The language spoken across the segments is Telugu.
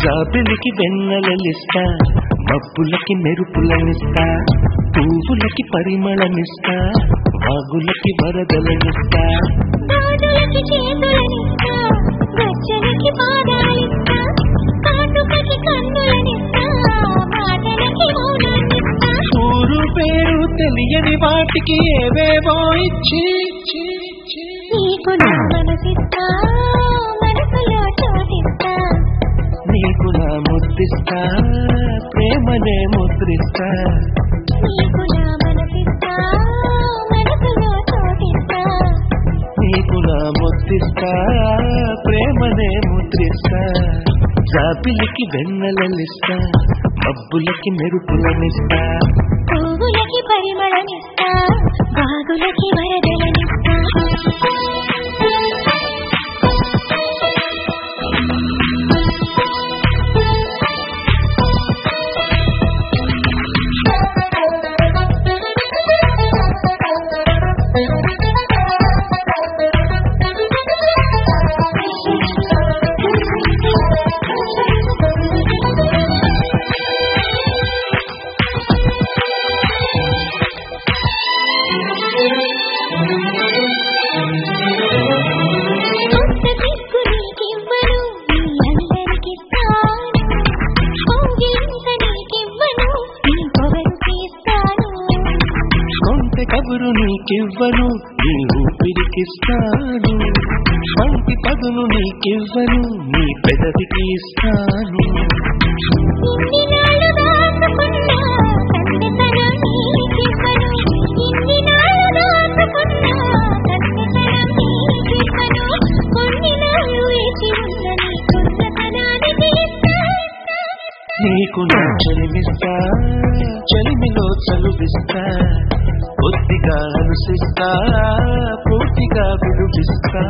జాబిలికి వెన్నెలలిస్తా మబ్బులకి మెరుపులనిస్తా పువ్వులకి పరిమళమిస్తా వాగులకి వరదలనిస్తా గాజులకి చేతులనిస్తా గజ్జలకి పాదాలిస్తా కాటుకకి కన్నులనిస్తా మాటలకి మౌనాన్నిస్తా ఊరు పేరు తెలియని వాటికి ఏవేవో ఇచ్చి ఇచ్చి, ఇచ్చి. నీకు నా మనసిస్తా మనసులో చోటిస్తా నీకు నా ముద్దిస్తా ప్రేమనే ముద్రిస్తా నీకు నా మనసిస్తా మనసులో చోటిస్తా నీకు నా ముద్దిస్తా ప్రేమనే ముద్రిస్తా జాబిలికి వెన్నెలలిస్తా మబ్బులకి మెరుపులనిస్తా పువ్వులకి పరిమళమిస్తా బాగులకి వరదలనిస్తా కొత్త దిక్కు నీకివ్వను నీ అందరికిస్తాను పొంగిలింత నీకివ్వను నీ పొగరుకి ఇస్తాను కొంత కబురు నీకివ్వను నీ ఊపిరికిస్తాను పంటి పదును నీకివ్వను నీ పెదవికి ఇస్తాను ఇన్ని నాళ్ళు దాచుకున్నా కన్నెతనం నీకివ్వను ఇన్ని నాళ్ళు దాచుకున్నా కన్నెతనం నీకివ్వను కొన్ని నాళ్ళు వేచి ఉన్న నీ కుర్రతనానికి ఇస్తాను నీకు నా చలిమిస్తా చలిమిలో చలువిస్తా కొద్దిగా అనుసిస్తా పూర్తిగా విలువిస్తా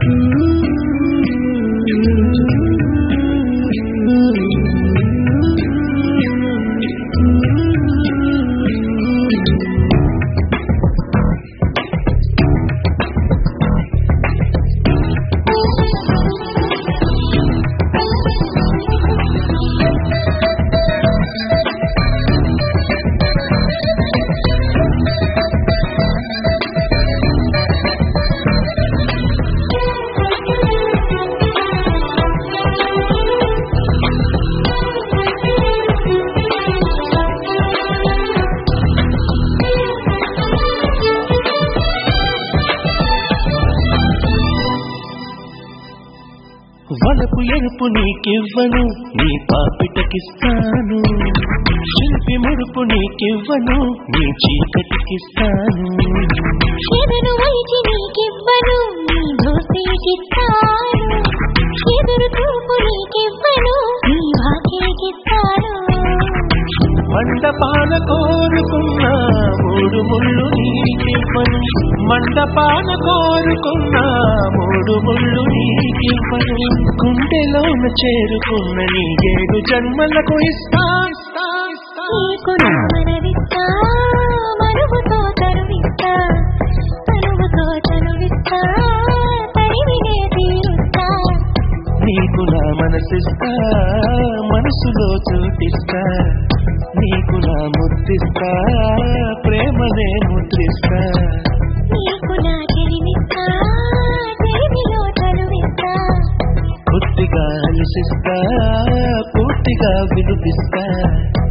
వలపు ఎరుపు నీకివ్వను నీ పాపిటకిస్తాను శిల్పి ముడుపు నీకివ్వను నీ చీకటికిస్తాను ఎదురు వైచి నీకివ్వను నీ దోస్తీకిస్తాను ఎదురు చూపు నీకివ్వను నీ వాకిలికిస్తాను మండపాన కోరుకున్నా మూడు ముళ్ళు నీకివ్వను మండపాన కోరుకున్నా మూడు ముళ్ళు నీకివ్వను గుండెలోన చేరుకున్న నీ ఏడు జన్మలకు ఇస్తా ఇస్తా, ఇస్తా. నీకు నా మనవిస్తా మనువుతో తరువిస్తా తనువుతో తనువిస్తా తరివినే తీరుస్తా నీకు నా మనసిస్తా మనసులో చూపిస్తా నీకు నా ముద్దిస్తా ప్రేమనే ముద్రిస్తా నీకు నా చెలిమిస్తా చెలిమిలో తనువిస్తా కొద్దిగా అలసిస్తా పూర్తిగా వినిపిస్తా